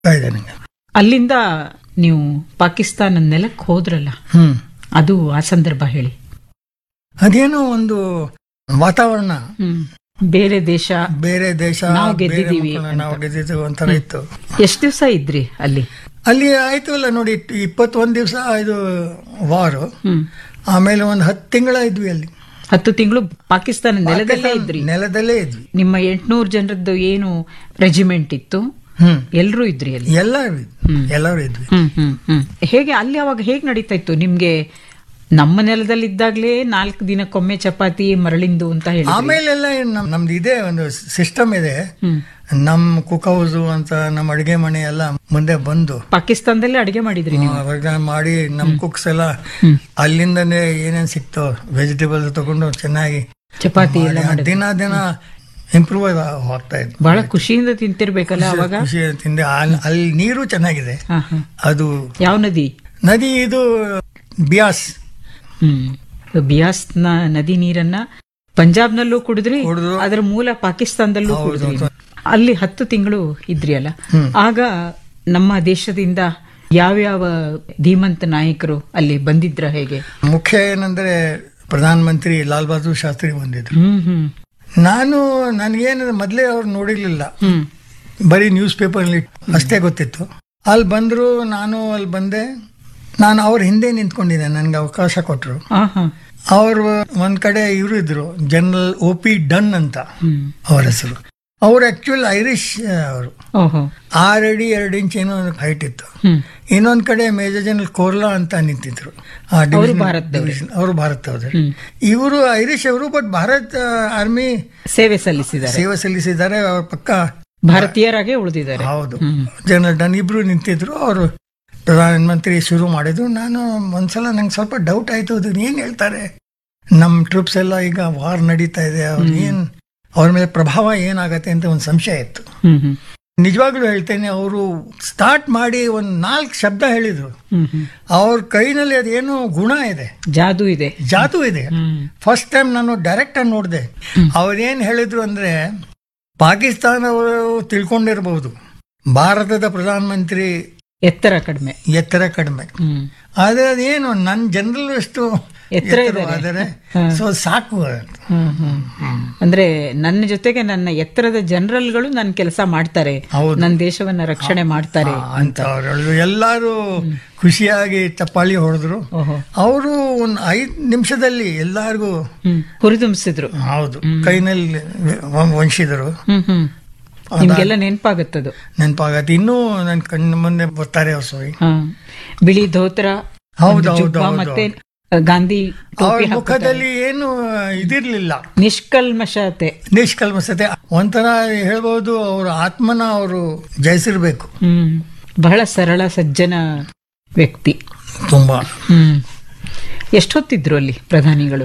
ಇದೆ ನಂಗೆ ಅಲ್ಲಿಂದ ನೀವು ಪಾಕಿಸ್ತಾನ ನೆಲಕ್ಕೆ ಹೋದ್ರಲ್ಲ ಹ್ಮ್ ಅದು ಆ ಸಂದರ್ಭ ಹೇಳಿ ಅದೇನೋ ಒಂದು ವಾತಾವರಣ ಹ್ಮ್ ಬೇರೆ ದೇಶ ಬೇರೆ ದೇಶ ನಾವು ಬೇರೆ ಗೆದ್ದಿದ್ದೀವಿ ಮಕ್ಕಳು, ನಾವು ಗೆದ್ದಿದ್ದೀವಿ ಒಂಥರ ಇತ್ತು ಎಷ್ಟು ದಿವಸ ಇದ್ರಿ ಅಲ್ಲಿ ಅಲ್ಲಿ ಆಯ್ತು ಅಲ್ಲ ನೋಡಿ ಇಪ್ಪತ್ತೊಂದು ದಿವಸ ಇದು ವಾರು ಹ್ಮ್ ಆಮೇಲೆ ಒಂದು ಹತ್ತು ತಿಂಗಳ ಇದ್ವಿ ಅಲ್ಲಿ ಹತ್ತು ತಿಂಗಳು ಪಾಕಿಸ್ತಾನ ನೆಲದಲ್ಲೇ ಇದ್ರಿ ನೆಲದಲ್ಲೇ ಇದ್ವಿ ನಿಮ್ಮ ಎಂಟ್ನೂರು ಜನರದ್ದು ಏನು ರೆಜಿಮೆಂಟ್ ಇತ್ತು ಹ್ಮ್ ಎಲ್ರೂ ಇದ್ರಿ ಅಲ್ಲಿ ಎಲ್ಲರೂ ಇದ್ವಿ ಹ್ಮ್. ಎಲ್ಲರೂ ಇದ್ವಿ ಹ್ಮ್ ಹ್ಮ್ ಹ್ಮ್ ಹೇಗೆ ಅಲ್ಲಿ ಅವಾಗ ಹೇಗೆ ನಡೀತಾ ಇತ್ತು ನಿಮ್ಗೆ ನಮ್ಮ ನೆಲದಲ್ಲಿ ಇದ್ದಾಗ್ಲೇ ನಾಲ್ಕು ದಿನಕ್ಕೊಮ್ಮೆ ಚಪಾತಿ ಮರಳಿಂದು ಅಂತ ಹೇಳಿ ಆಮೇಲೆಲ್ಲ ನಮ್ ನಮ್ದು ಇದೆ ಒಂದು ಸಿಸ್ಟಮ್ ಇದೆ ಹ್ಮ್ ನಮ್ ಕುಕ್ ಹೌಸ್ ಅಂತ ನಮ್ಮ ಅಡಿಗೆ ಮನೆ ಎಲ್ಲ ಮುಂದೆ ಬಂದು ಪಾಕಿಸ್ತಾನದಲ್ಲೇ ಅಡಿಗೆ ಮಾಡಿದ್ರಿ ನೀವು ಅವಾಗ ಮಾಡಿ ನಮ್ ಕುಕ್ಸ್ ಎಲ್ಲ ಅಲ್ಲಿಂದನೇ ಏನೇನ್ ಸಿಕ್ತೋ ವೆಜಿಟೇಬಲ್ಸ್ ತಗೊಂಡು ಚೆನ್ನಾಗಿ ಚಪಾತಿ ಎಲ್ಲ ಮಾಡಿ ದಿನ ದಿನ ಇಂಪ್ರೂವ್ ಹೋಗ್ತಾ ಇದ್ವಿ ಬಹಳ ಖುಷಿಯಿಂದ ತಿಂತಿರ್ಬೇಕಲ್ಲ ಅವಾಗ ಖುಷಿ ತಿಂದೆ ಅಲ್- ಅಲ್ಲಿ ನೀರು ಚೆನ್ನಾಗಿದೆ ಹಾ ಹಾ ಅದು ಯಾವ ನದಿ ನದಿ ಇದು ಬಿಯಾಸ್ ಹ್ಮ್ ಬಿಯಾಸ್ನ ನದಿ ನೀರನ್ನ ಪಂಜಾಬ್ನಲ್ಲೂ ಕುಡಿದ್ರಿ ಕುಡ್ದು. ಅದರ ಮೂಲ ಪಾಕಿಸ್ತಾನದಲ್ಲೂ ಹೌದು, ಕುಡಿದ್ರಿ ಹೌದು. ಅಲ್ಲಿ ಹತ್ತು ತಿಂಗಳು ಇದ್ರಿ ಅಲ್ಲ ಆಗ ನಮ್ಮ ದೇಶದಿಂದ ಯಾವ್ಯಾವ ಧೀಮಂತ ನಾಯಕರು ಅಲ್ಲಿ ಬಂದಿದ್ರ ಹೇಗೆ ಮುಖ್ಯ ಏನಂದ್ರೆ ಪ್ರಧಾನ ಮಂತ್ರಿ ಲಾಲ್ ಬಹದ್ದೂರ್ ಶಾಸ್ತ್ರಿ ಬಂದಿದ್ರು ಹ್ಮ್ ಹ್ಮ್ ನಾನು ನನಗೇನು ಮೊದಲೇ ಅವ್ರು ನೋಡಿರ್ಲಿಲ್ಲ ಹ್ಮ್ ಬರೀ ನ್ಯೂಸ್ ಪೇಪರ್ಲಿ ಅಷ್ಟೇ ಗೊತ್ತಿತ್ತು ಅಲ್ಲಿ ಬಂದ್ರು ನಾನು ಅಲ್ಲಿ ಬಂದೆ ನಾನು ಅವ್ರ ಹಿಂದೆ ನಿಂತ್ಕೊಂಡಿದ್ದೆ ನನಗೆ ಅವಕಾಶ ಕೊಟ್ಟರು ಆ ಹಾ ಅವರು ಒಂದ್ ಕಡೆ ಇವರು ಇದ್ರು ಜನರಲ್ ಒ ಪಿ ಡನ್ ಅಂತ ಹ್ಮ್ ಅವ್ರ ಹೆಸರು ಅವ್ರು ಆಕ್ಚುಲ್ ಐರಿಷ್ ಅವರು ಓಹೋ ಆರು ಅಡಿ ಎರಡು ಇಂಚ್ ಏನೋ ಹೈಟ್ ಇತ್ತು ಹ್ಮ್ ಇನ್ನೊಂದ್ ಕಡೆ ಮೇಜರ್ ಜನರಲ್ ಕೋರ್ಲಾ ಅಂತ ನಿಂತಿದ್ರು ಆ ಅವ್ರು division- ಭಾರತದವ್ರೇ. division. ಅವರು ಭಾರತದವ್ರೆ ಹ್ಮ್. ಇವರು ಐರಿಷ್ ಅವರು ಬಟ್ ಭಾರತ್ ಆರ್ಮಿ ಸೇವೆ ಸಲ್ಲಿಸಿದ್ದಾರೆ ಸೇವೆ ಸಲ್ಲಿಸಿದ್ದಾರೆ ಅವ್ರ ಪಕ್ಕ ಭಾರತೀಯರಾಗೆ ಉಳಿದಿದ್ದಾರೆ ಹೌದು ಜನರಲ್ ಡನ್ ಇಬ್ರು ನಿಂತಿದ್ರು ಅವರು ಪ್ರಧಾನಮಂತ್ರಿ ಶುರು ಮಾಡಿದ್ರು ನಾನು ಒಂದ್ಸಲ ನಂಗೆ ಸ್ವಲ್ಪ ಡೌಟ್ ಆಯ್ತು ಅದು ಏನ್ ಹೇಳ್ತಾರೆ ನಮ್ ಟ್ರೂಪ್ಸ್ ಎಲ್ಲ ಈಗ ವಾರ್ ನಡೀತಾ ಇದೆ ಅವ್ರು ಏನ್ ಅವ್ರ ಮೇಲೆ ಪ್ರಭಾವ ಏನಾಗತ್ತೆ ಅಂತ ಒಂದು ಸಂಶಯ ಇತ್ತು ಹ್ಮ್ ಹ್ಮ್ ನಿಜವಾಗ್ಲೂ ಹೇಳ್ತೇನೆ ಅವರು ಸ್ಟಾರ್ಟ್ ಮಾಡಿ ಒಂದ್ ನಾಲ್ಕು ಶಬ್ದ ಹೇಳಿದ್ರು ಹ್ಮ್ ಹ್ಮ್ ಅವ್ರ ಕೈನಲ್ಲಿ ಅದೇನೋ ಗುಣ ಇದೆ ಜಾದೂ ಇದೆ ಜಾತು ಇದೆ ಹ್ಮ್ ಫಸ್ಟ್ ಟೈಮ್ ನಾನು ಡೈರೆಕ್ಟ್ ಆಗಿ ನೋಡಿದೆ ಅವ್ರೇನ್ ಹೇಳಿದ್ರು ಅಂದ್ರೆ ಪಾಕಿಸ್ತಾನ ಅವರು ತಿಳ್ಕೊಂಡಿರಬಹುದು ಭಾರತದ ಪ್ರಧಾನಮಂತ್ರಿ ಎತ್ತರ ಕಡಿಮೆ ಎತ್ತರ ಕಡಿಮೆ ಹ್ಮ್ ಆದ್ರೆ ಅದೇನು ನನ್ನ ಜನರಲ್ ಅಷ್ಟು ಎತ್ತರ ಎತ್ತರವಾದರೆ ಸೊ ಸಾಕು ಹ್ಮ್ ಹ್ಮ್ ಅಂದ್ರೆ ನನ್ನ ಜೊತೆಗೆ ನನ್ನ ಎತ್ತರದ ಜನರಲ್ಗಳು ನನ್ನ ಕೆಲಸ ಮಾಡ್ತಾರೆ ಹೌದು. ನನ್ನ ದೇಶವನ್ನ ರಕ್ಷಣೆ ಮಾಡ್ತಾರೆ ಅಂತ ಅವ್ರು ಹೇಳಿದ್ರು ಎಲ್ಲಾರು ಖುಷಿಯಾಗಿ ಚಪ್ಪಾಳಿ ಹೊಡೆದ್ರು ಓಹೋ ಅವರು ಒಂದು ಐದ್ ನಿಮಿಷದಲ್ಲಿ ಎಲ್ಲಾರ್ಗೂ ಹ್ಮ್ ಹುರಿದುಂಬಿಸಿದ್ರು ಹೌದು ಕೈನಲ್ಲಿ ವಂಶಿದರು ಹ್ಮ್ ಹ್ಮ್ ನಿಮ್ಗೆಲ್ಲ ನೆನಪಾಗುತ್ತದು ನೆನಪಾಗತ್ತೆ ಇನ್ನೂ ನನ್ನ ಕಣ್ಣು ಮುಂದೆ ಬರ್ತಾರೆ ಅವ್ರು ಸೋಯಿ ಹಾ ಬಿಳಿ ಧೋತ್ರ ಹೌದು, ಒಂದು ಹೌದು, ಜುಬ್ಬ ಹೌದು. ಮತ್ತೆ ಗಾಂಧಿ ಅವ್ರ ಟೋಪಿ ಹಾಕುತ್ತಾರೆ. ಮುಖದಲ್ಲಿ ಏನು ಇದಿರ್ಲಿಲ್ಲ ನಿಷ್ಕಲ್ಮಶತೆ ನಿಷ್ಕಲ್ಮಸತೆ ಒಂಥರ ಹೇಳ್ಬೋದು ಅವ್ರ ಆತ್ಮನ ಅವರು ಜಯಿಸಿರ್ಬೇಕು ಹ್ಮ್ ಬಹಳ ಸರಳ ಸಜ್ಜನ ವ್ಯಕ್ತಿ ತುಂಬಾ ಹ್ಮ್ ಎಷ್ಟೊತ್ತಿದ್ರು ಅಲ್ಲಿ ಪ್ರಧಾನಿಗಳು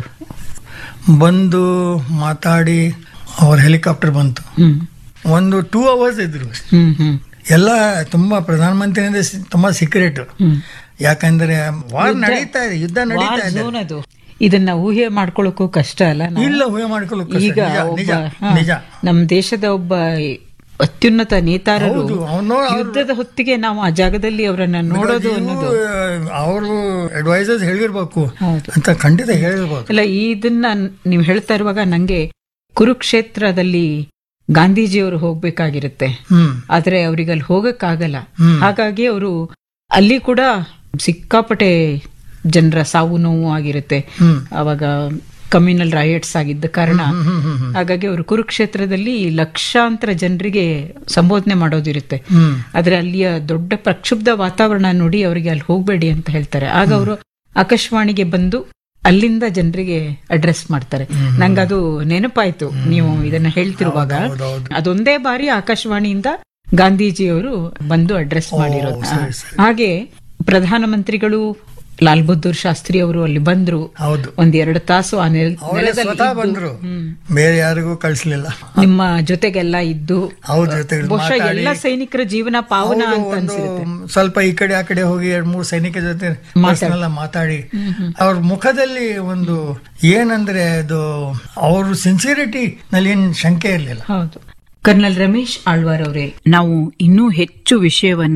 ಬಂದು ಮಾತಾಡಿ ಅವ್ರ ಹೆಲಿಕಾಪ್ಟರ್ ಬಂತು ಹ್ಮ್ ಒಂದು ಟೂ ಅವರ್ಸ್ ಇದ್ರು ಹ್ಮ್ ಹ್ಮ್ ಎಲ್ಲ ತುಂಬಾ ಪ್ರಧಾನಮಂತ್ರಿ ಅಂದ್ರೆ ಸಿ- ತುಂಬಾ ಸೀಕ್ರೆಟ್ ಹ್ಮ್ ಯಾಕಂದ್ರೆ ವಾರ್ ನಡೀತಾ ಇದೆ ಯುದ್ಧ ನಡೀತಾ ವಾರ್ ಇದೆ ಝೋನ್ ಅದು ಇದನ್ನ ಊಹೆ ಮಾಡ್ಕೊಳ್ಳೋಕ್ಕೂ ಕಷ್ಟ ಅಲ್ಲ ನಾವು? ಇಲ್ಲ ಊಹೆ ಮಾಡ್ಕೊಳ್ಳೋಕೆ ಈಗ ನಿಜ ಒಬ್ಬ ಹಾ, ನಿಜ ನಮ್ಮ ದೇಶದ ಒಬ್ಬ ಅತ್ಯುನ್ನತ ನೇತಾರರು ಹೌದು ಅವನು ಯುದ್ಧದ ಹೊತ್ತಿಗೆ ನಾವು ಆ ಜಾಗದಲ್ಲಿ ಅವರನ್ನ ನೋಡೋದು ಅನ್ನೋದು ಅವರು ಅಡ್ವೈಸರ್ಸ್ ಹೇಳಿರ್ಬೇಕು ಹೌದು ಅಂತ ಖಂಡಿತ ಹೇಳಿರ್ಬೋದು ಅಲ್ಲ ಇದನ್ನ ನೀವು ಹೇಳ್ತಾ ಇರುವಾಗ ನಂಗೆ ಕುರುಕ್ಷೇತ್ರದಲ್ಲಿ ಗಾಂಧೀಜಿಯವರು ಹೋಗ್ಬೇಕಾಗಿರುತ್ತೆ ಹ್ಮ್ ಆದ್ರೆ ಅವ್ರಿಗೆ ಅಲ್ಲಿ ಹೋಗಕ್ಕಾಗಲ್ಲ ಹ್ಮ್. ಹಾಗಾಗಿ ಅವರು ಅಲ್ಲಿ ಕೂಡ ಸಿಕ್ಕಾಪಟ್ಟೆ ಜನರ ಸಾವು ನೋವು ಆಗಿರುತ್ತೆ ಹ್ಮ್ ಅವಾಗ ಕಮ್ಯುನಲ್ ರೈಟ್ಸ್ ಆಗಿದ್ದ ಕಾರಣ ಹ್ಮ್ ಹ್ಮ್ ಹ್ಮ್ ಹ್ಮ್ ಹಾಗಾಗಿ ಅವರು ಕುರುಕ್ಷೇತ್ರದಲ್ಲಿ ಲಕ್ಷಾಂತರ ಜನರಿಗೆ ಸಂಬೋಧನೆ ಮಾಡೋದಿರುತ್ತೆ ಹ್ಮ್ ಆದ್ರೆ ಅಲ್ಲಿಯ ದೊಡ್ಡ ಪ್ರಕ್ಷುಬ್ಧ ವಾತಾವರಣ ನೋಡಿ ಅವರಿಗೆ ಅಲ್ಲಿ ಹೋಗ್ಬೇಡಿ ಅಂತ ಹೇಳ್ತಾರೆ ಆಗ ಅವರು ಆಕಾಶವಾಣಿಗೆ ಬಂದು ಅಲ್ಲಿಂದ ಜನರಿಗೆ ಅಡ್ರೆಸ್ ಮಾಡ್ತಾರೆ ನಂಗದು ನೆನಪಾಯ್ತು ನೀವು ಇದನ್ನ ಹೇಳ್ತಿರುವಾಗ ಹೌದೌದು ಅದೊಂದೇ ಬಾರಿ ಆಕಾಶವಾಣಿಯಿಂದ ಗಾಂಧೀಜಿಯವರು ಬಂದು ಅಡ್ರೆಸ್ ಮಾಡಿರೋದು ಸರಿ, ಸರಿ. ಹಾಗೆ ಪ್ರಧಾನಮಂತ್ರಿಗಳು ಲಾಲ್ ಬಹದ್ದೂರ್ ಶಾಸ್ತ್ರಿ ಅವರು ಅಲ್ಲಿ ಬಂದ್ರು ಹೌದು ಒಂದ್ ಎರಡು ತಾಸು ಆ ನೆಲ- ಅವರೇ ನೆಲದಲ್ಲಿ ಸ್ವತಃ ಇದ್ದು, ಬಂದ್ರು ಹ್ಮ್. ಬೇರೆ ಯಾರಿಗೂ ಕಳಿಸ್ಲಿಲ್ಲ ನಿಮ್ಮ ಜೊತೆಗೆಲ್ಲ ಇದ್ದು ಅವ್ರ ಜೊತೆ ಬಹುಶಃ ಮಾತಾಡಿ ಎಲ್ಲ ಸೈನಿಕರ ಜೀವನ ಪಾವನ ಹೌದು, ಅಂತ ಒಂದು ಅನ್ಸಿರುತ್ತೆ ಸ್ವಲ್ಪ ಈ ಕಡೆ ಆ ಕಡೆ ಹೋಗಿ ಎರಡ್ ಮೂರು ಸೈನಿಕರ ಜೊತೆ personal ಆಗಿ ಮಾತಾಡಿ ಅವ್ರ ಮುಖದಲ್ಲಿ ಒಂದು ಏನಂದ್ರೆ ಅದು ಅವ್ರ ಸಿನ್ಸಿಯರಿಟಿ ನಲ್ಲಿ ಏನ್ ಶಂಕೆ ಇರ್ಲಿಲ್ಲ ಹೌದು ಕರ್ನಲ್ ರಮೇಶ್ ಆಳ್ವಾರ್ ಅವರೇ ನಾವು ಇನ್ನೂ ಹೆಚ್ಚು ವಿಷಯವನ್ನ